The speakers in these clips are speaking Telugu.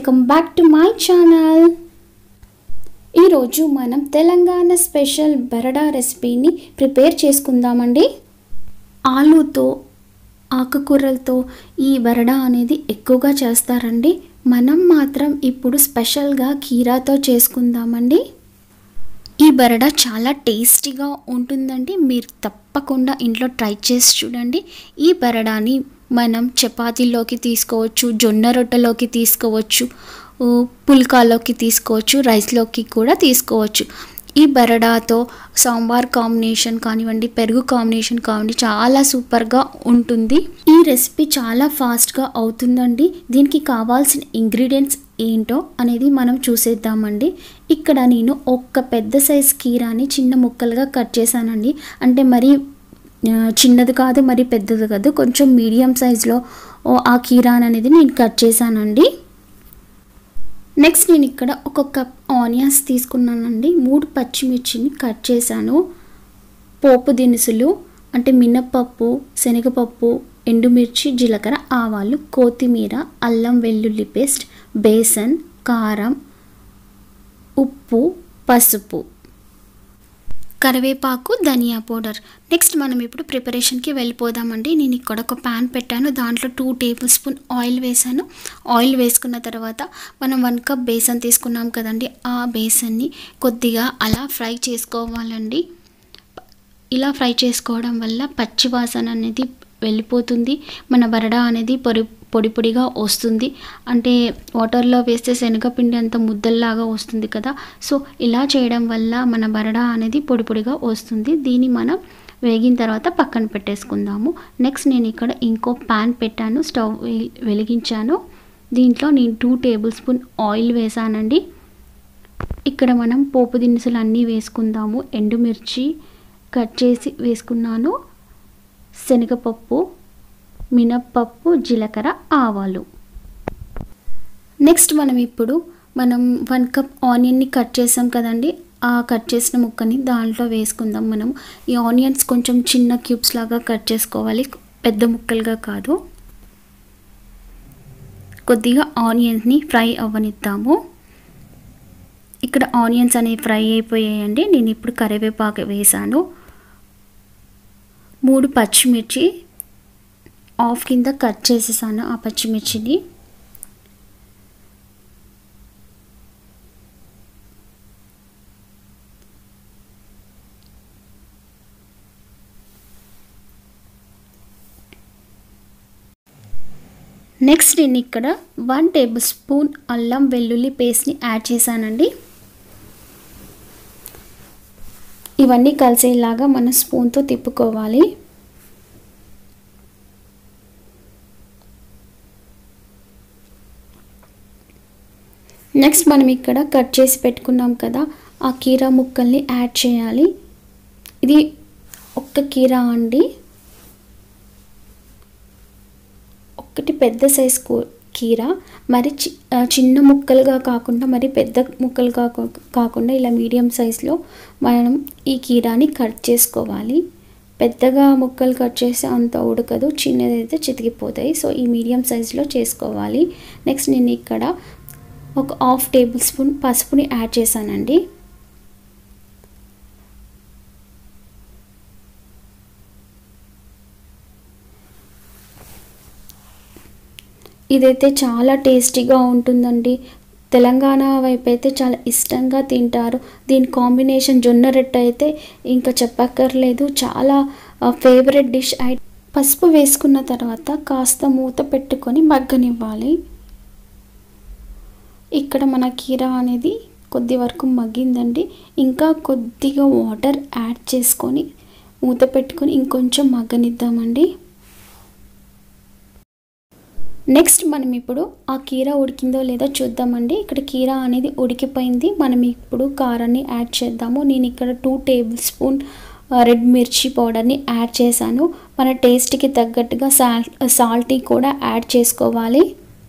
welcome back to my channel ఈరోజు మనం తెలంగాణ స్పెషల్ బరడా రెసిపీని ప్రిపేర్ చేసుకుందామండి ఆలుతో ఆకుకూరలతో ఈ బరడా అనేది ఎక్కువగా చేస్తారండి మనం మాత్రం ఇప్పుడు స్పెషల్గా కీరాతో చేసుకుందామండి ఈ బరడా చాలా టేస్టీగా ఉంటుందండి మీరు తప్పకుండా ఇంట్లో ట్రై చేసి చూడండి ఈ బరడాని మనం చపాతీలోకి తీసుకోవచ్చు జొన్న రొట్టెలోకి తీసుకోవచ్చు ఊ, పుల్కాలోకి తీసుకోవచ్చు రైస్లోకి కూడా తీసుకోవచ్చు ఈ బరడాతో సాంబార్ కాంబినేషన్ కానివ్వండి పెరుగు కాంబినేషన్ కానివ్వండి చాలా సూపర్గా ఉంటుంది ఈ రెసిపీ చాలా ఫాస్ట్గా అవుతుందండి దీనికి కావాల్సిన ఇంగ్రీడియంట్స్ ఏంటో అనేది మనం చూసేద్దామండి ఇక్కడ నేను ఒక్క పెద్ద సైజ్ కీరాని చిన్న ముక్కలుగా కట్ చేశానండి అంటే మరి ఆ, చిన్నది కాదు మరి పెద్దది కాదు కొంచెం మీడియం సైజులో ఓ ఆ కీరాన్ అనేది నేను కట్ చేశానండి నెక్స్ట్ నేను ఇక్కడ ఒక కప్ ఆనియన్స్ తీసుకున్నానండి మూడు పచ్చిమిర్చిని కట్ చేశాను పోపు దినుసులు అంటే మినప్పప్పు శనగపప్పు ఎండుమిర్చి జీలకర్ర ఆవాలు కొత్తిమీర అల్లం వెల్లుల్లి పేస్ట్ బేసన్ కారం ఉప్పు పసుపు కరివేపాకు ధనియా పౌడర్ నెక్స్ట్ మనం ఇప్పుడు ప్రిపరేషన్కి వెళ్ళిపోదామండి నేను ఇక్కడ ఒక ప్యాన్ పెట్టాను దాంట్లో టూ టేబుల్ స్పూన్ ఆయిల్ వేసాను ఆయిల్ వేసుకున్న తర్వాత మనం వన్ కప్ బేసన్ తీసుకున్నాం కదండి ఆ బేసన్ని కొద్దిగా అలా ఫ్రై చేసుకోవాలండి ఇలా ఫ్రై చేసుకోవడం వల్ల పచ్చి వాసన అనేది వెళ్ళిపోతుంది మన బరడా అనేది పొడి పొడి పొడిగా వస్తుంది అంటే వాటర్లో వేస్తే శనగపిండి అంత ముద్దల్లాగా వస్తుంది కదా సో ఇలా చేయడం వల్ల మన బరడా అనేది పొడి పొడిగా వస్తుంది దీన్ని మనం వేగిన తర్వాత పక్కన పెట్టేసుకుందాము నెక్స్ట్ నేను ఇక్కడ ఇంకో ప్యాన్ పెట్టాను స్టవ్ వె- వెలిగించాను దీంట్లో నేను టూ టేబుల్ స్పూన్ ఆయిల్ వేసానండి ఇక్కడ మనం పోపు దినుసులు అన్నీ వేసుకుందాము ఎండుమిర్చి కట్ చేసి వేసుకున్నాను శనగపప్పు మినప్పప్పు జీలకర్ర ఆవాలు నెక్స్ట్ మనం ఇప్పుడు మనం వన్ కప్ ఆనియన్ని కట్ చేసాం కదండి ఆ కట్ చేసిన ముక్కని దాంట్లో వేసుకుందాం మనం ఈ ఆనియన్స్ కొంచెం చిన్న క్యూబ్స్ లాగా కట్ చేసుకోవాలి పెద్ద ముక్కలుగా కాదు కొద్దిగా ఆనియన్స్ని ఫ్రై అవ్వనిద్దాము ఇక్కడ ఆనియన్స్ అనేవి ఫ్రై అయిపోయాయండి నేను ఇప్పుడు కరివేపాకు వేసాను మూడు పచ్చిమిర్చి ఆఫ్ కింద కట్ చేసేసాను ఆ పచ్చిమిర్చిని నెక్స్ట్ నేను ఇక్కడ వన్ టేబుల్ స్పూన్ అల్లం వెల్లుల్లి పేస్ట్ని యాడ్ చేశానండి ఇవన్నీ కలిసేలాగా మన స్పూన్తో తిప్పుకోవాలి నెక్స్ట్ మనం ఇక్కడ కట్ చేసి పెట్టుకున్నాం కదా ఆ కీరా ముక్కల్ని యాడ్ చేయాలి ఇది ఒక్క కీరా అండి ఒక్కటి పెద్ద సైజ్ కీరా మరి చి ఆ, చిన్న ముక్కలుగా కాకుండా మరి పెద్ద ముక్కలు కాకు- కాకుండా ఇలా మీడియం సైజులో మనం ఈ కీరాని కట్ చేసుకోవాలి పెద్దగా ముక్కలు కట్ చేస్తే అంత ఉడకదు చిన్నదైతే చితికిపోతాయి సో ఈ మీడియం సైజులో చేసుకోవాలి నెక్స్ట్ నేను ఇక్కడ ఒక హాఫ్ టేబుల్ స్పూన్ పసుపుని యాడ్ చేశానండి ఇదైతే చాలా టేస్టీగా ఉంటుందండి తెలంగాణ వైపు అయితే చాలా ఇష్టంగా తింటారు దీని కాంబినేషన్ జొన్న రొట్టె అయితే ఇంకా చెప్పక్కర్లేదు చాలా ఫేవరెట్ డిష్ ఐ పసుపు వేసుకున్న తర్వాత కాస్త మూత పెట్టుకొని మగ్గనివ్వాలి ఇక్కడ మన కీరా అనేది కొద్ది వరకు మగ్గిందండి ఇంకా కొద్దిగా వాటర్ యాడ్ చేసుకొని మూత పెట్టుకొని ఇంకొంచెం మగ్గనిద్దామండి నెక్స్ట్ మనం ఇప్పుడు ఆ కీర ఉడికిందో లేదో చూద్దామండి ఇక్కడ కీర అనేది ఉడికిపోయింది మనం ఇప్పుడు కారాన్ని యాడ్ చేద్దాము నేను ఇక్కడ టూ టేబుల్ స్పూన్ ఆ, రెడ్ మిర్చి పౌడర్ని యాడ్ చేశాను మన టేస్ట్కి తగ్గట్టుగా సాల్ట్ సాల్టీ కూడా యాడ్ చేసుకోవాలి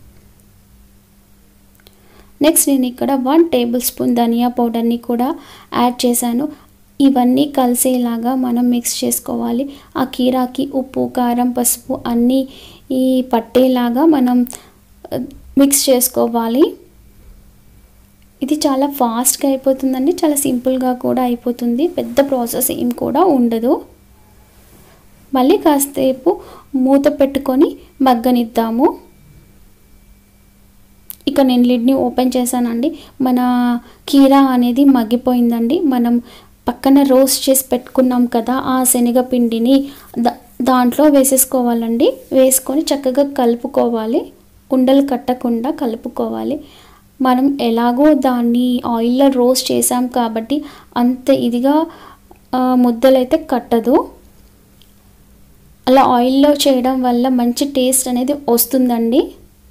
నెక్స్ట్ నేను ఇక్కడ వన్ టేబుల్ స్పూన్ ధనియా పౌడర్ని కూడా యాడ్ చేశాను ఇవన్నీ కలిసేలాగా మనం మిక్స్ చేసుకోవాలి ఆ కీరాకి ఉప్పు కారం పసుపు అన్నీ ఈ పట్టేలాగా మనం ఆ, మిక్స్ చేసుకోవాలి ఇది చాలా ఫాస్ట్గా అయిపోతుందండి చాలా సింపుల్గా కూడా అయిపోతుంది పెద్ద ప్రాసెస్ ఏం కూడా ఉండదు మళ్ళీ కాసేపు మూత పెట్టుకొని మగ్గనిద్దాము ఇక నేను లిడ్ని ఓపెన్ చేశానండి మన కీరా అనేది మగ్గిపోయిందండి మనం పక్కన రోస్ట్ చేసి పెట్టుకున్నాం కదా ఆ శనగపిండిని దా దాంట్లో వేసేసుకోవాలండి వేసుకొని చక్కగా కలుపుకోవాలి ఉండలు కట్టకుండా కలుపుకోవాలి మనం ఎలాగో దాన్ని ఆయిల్లో రోస్ట్ చేసాం కాబట్టి అంత ఇదిగా ఆ, ముద్దలైతే కట్టదు అలా ఆయిల్లో చేయడం వల్ల మంచి టేస్ట్ అనేది వస్తుందండి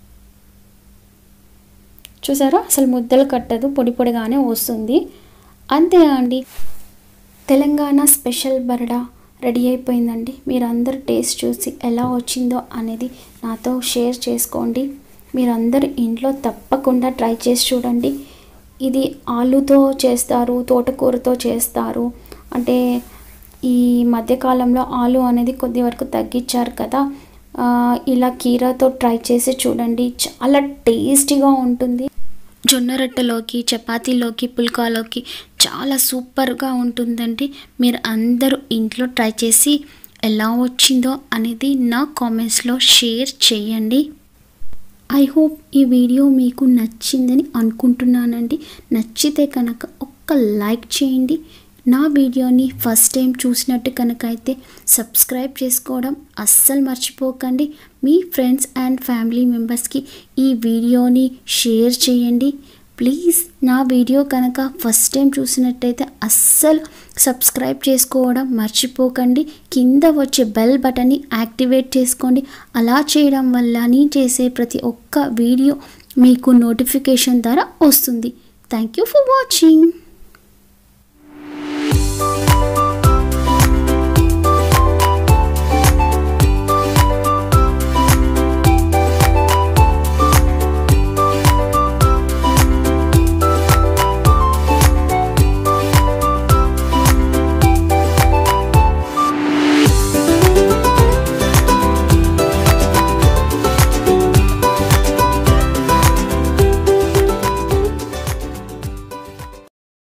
చూసారా అసలు ముద్దలు కట్టదు పొడి పొడిగానే వస్తుంది అంతే అండి తెలంగాణ స్పెషల్ బరడా రెడీ అయిపోయిందండి మీరందరూ టేస్ట్ చూసి ఎలా వచ్చిందో అనేది నాతో షేర్ చేసుకోండి మీరందరూ ఇంట్లో తప్పకుండా ట్రై చేసి చూడండి ఇది ఆలుతో చేస్తారు తోటకూరతో చేస్తారు అంటే ఈ మధ్యకాలంలో ఆలు అనేది కొద్ది వరకు తగ్గించారు కదా ఆ, ఇలా కీరాతో ట్రై చేసి చూడండి చాలా టేస్టీగా ఉంటుంది జొన్న రొట్టెలోకి చపాతీలోకి పుల్కాలోకి చాలా సూపర్గా ఉంటుందండి మీరు అందరూ ఇంట్లో ట్రై చేసి ఎలా వచ్చిందో అనేది నా కామెంట్స్లో షేర్ చేయండి ఐ హోప్ ఈ వీడియో మీకు నచ్చిందని అనుకుంటున్నానండి నచ్చితే కనుక ఒక్క లైక్ చేయండి నా వీడియోని ఫస్ట్ టైం చూసినట్టు కనుక అయితే సబ్స్క్రైబ్ చేసుకోవడం అస్సలు మర్చిపోకండి మీ ఫ్రెండ్స్ అండ్ ఫ్యామిలీ మెంబర్స్కి ఈ వీడియోని షేర్ చేయండి ప్లీజ్ నా వీడియో కనుక ఫస్ట్ టైం చూసినట్టయితే అస్సలు సబ్స్క్రైబ్ చేసుకోవడం మర్చిపోకండి కింద వచ్చే బెల్ బటన్ని యాక్టివేట్ చేసుకోండి అలా చేయడం వల్ల నేను చేసే ప్రతి ఒక్క వీడియో మీకు నోటిఫికేషన్ ద్వారా వస్తుంది థ్యాంక్ యూ ఫర్ వాచింగ్